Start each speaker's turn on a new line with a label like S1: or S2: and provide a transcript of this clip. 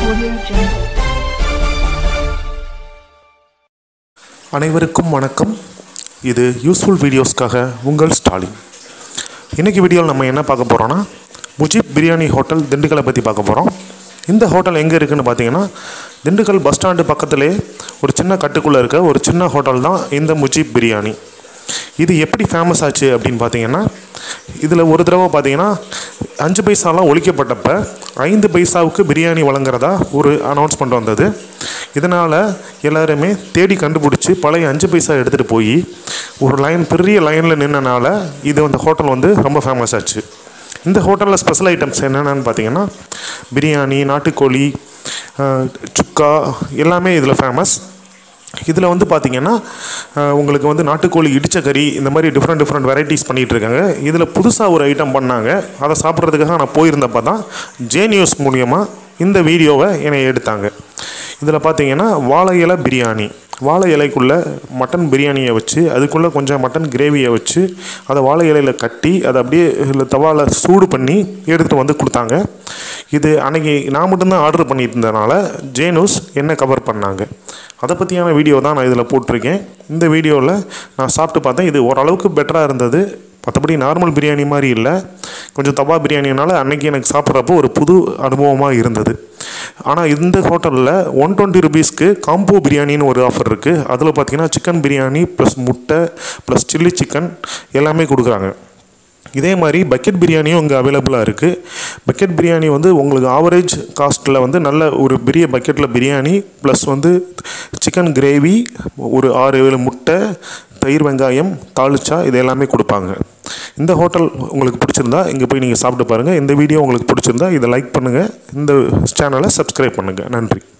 S1: Audio Jungle.
S2: அனைவருக்கும் வணக்கம் இது யூஸ்ஃபுல் வீடியோஸ்க்காக உங்கள் ஸ்டாலின் இன்றைக்கி வீடியோவில் நம்ம என்ன பார்க்க போகிறோன்னா முஜிப் பிரியாணி ஹோட்டல் திண்டுக்கலை பற்றி பார்க்க போகிறோம் இந்த ஹோட்டல் எங்கே இருக்குதுன்னு பார்த்தீங்கன்னா திண்டுக்கல் பஸ் ஸ்டாண்டு பக்கத்திலே ஒரு சின்ன கட்டுக்குள்ளே இருக்க ஒரு சின்ன ஹோட்டல் தான் இந்த முஜிப் பிரியாணி இது எப்படி ஃபேமஸ் ஆச்சு அப்படின்னு பார்த்தீங்கன்னா இதில் ஒரு தடவை பார்த்தீங்கன்னா அஞ்சு பைசாலாம் ஒழிக்கப்பட்டப்ப ஐந்து பைசாவுக்கு பிரியாணி வழங்குறதா ஒரு அனௌன்ஸ்மெண்ட் வந்தது இதனால் எல்லாருமே தேடி கண்டுபிடிச்சி பழைய அஞ்சு பைசா எடுத்துகிட்டு போய் ஒரு லைன் பெரிய லைனில் நின்னனால இது அந்த ஹோட்டல் வந்து ரொம்ப ஃபேமஸ் ஆச்சு இந்த ஹோட்டலில் ஸ்பெஷல் ஐட்டம்ஸ் என்னென்னு பார்த்தீங்கன்னா பிரியாணி நாட்டுக்கோழி அஹ், சுக்கா எல்லாமே இதில் ஃபேமஸ் இதில் வந்து பார்த்தீங்கன்னா அஹ், உங்களுக்கு வந்து நாட்டுக்கோழி இடிச்ச கறி இந்த மாதிரி டிஃப்ரெண்ட் டிஃப்ரெண்ட் வெரைட்டிஸ் பண்ணிகிட்டு இருக்காங்க இதில் புதுசாக ஒரு ஐட்டம் பண்ணாங்க அதை சாப்பிட்றதுக்காக நான் போயிருந்தப்போ தான் ஜே நியூஸ் மூலியமாக இந்த வீடியோவை என்னை எடுத்தாங்க இதில் பார்த்தீங்கன்னா வாழை இலை பிரியாணி வாழை இலைக்குள்ளே மட்டன் பிரியாணியை வச்சு அதுக்குள்ளே கொஞ்சம் மட்டன் கிரேவியை வச்சு அதை வாழை இலையில் கட்டி அதை அப்படியே இதில் தவாவில் சூடு பண்ணி எடுத்துகிட்டு வந்து கொடுத்தாங்க இது அன்னைக்கு நான் மட்டும்தான் ஆர்டர் பண்ணிட்டு இருந்ததுனால ஜேனூஸ் என்ன கவர் பண்ணாங்க அதை பற்றியான வீடியோ தான் நான் இதில் போட்டிருக்கேன் இந்த வீடியோவில் நான் சாப்பிட்டு பார்த்தேன் இது ஓரளவுக்கு பெட்டராக இருந்தது மற்றபடி நார்மல் பிரியாணி மாதிரி இல்லை கொஞ்சம் தவா பிரியாணினால அன்னைக்கு எனக்கு சாப்பிட்றப்போ ஒரு புது அனுபவமாக இருந்தது ஆனால் இந்த ஹோட்டலில் ஒன் டுவெண்ட்டி ருபீஸ்க்கு காம்போ பிரியாணின்னு ஒரு ஆஃபர் இருக்குது அதில் பார்த்தீங்கன்னா சிக்கன் பிரியாணி ப்ளஸ் முட்டை ப்ளஸ் சில்லி சிக்கன் எல்லாமே கொடுக்குறாங்க இதே மாதிரி பக்கெட் பிரியாணியும் இங்கே அவைலபிளாக இருக்குது பக்கெட் பிரியாணி வந்து உங்களுக்கு ஆவரேஜ் காஸ்ட்டில் வந்து நல்ல ஒரு பெரிய பக்கெட்டில் பிரியாணி ப்ளஸ் வந்து சிக்கன் கிரேவி ஒரு ஆறு ஏழு முட்டை தயிர் வெங்காயம் தாளிச்சா இது எல்லாமே கொடுப்பாங்க இந்த ஹோட்டல் உங்களுக்கு பிடிச்சிருந்தா இங்கே போய் நீங்கள் சாப்பிட்டு பாருங்கள் இந்த வீடியோ உங்களுக்கு பிடிச்சிருந்தா இதை லைக் பண்ணுங்கள் இந்த சேனலை சப்ஸ்கிரைப் பண்ணுங்கள் நன்றி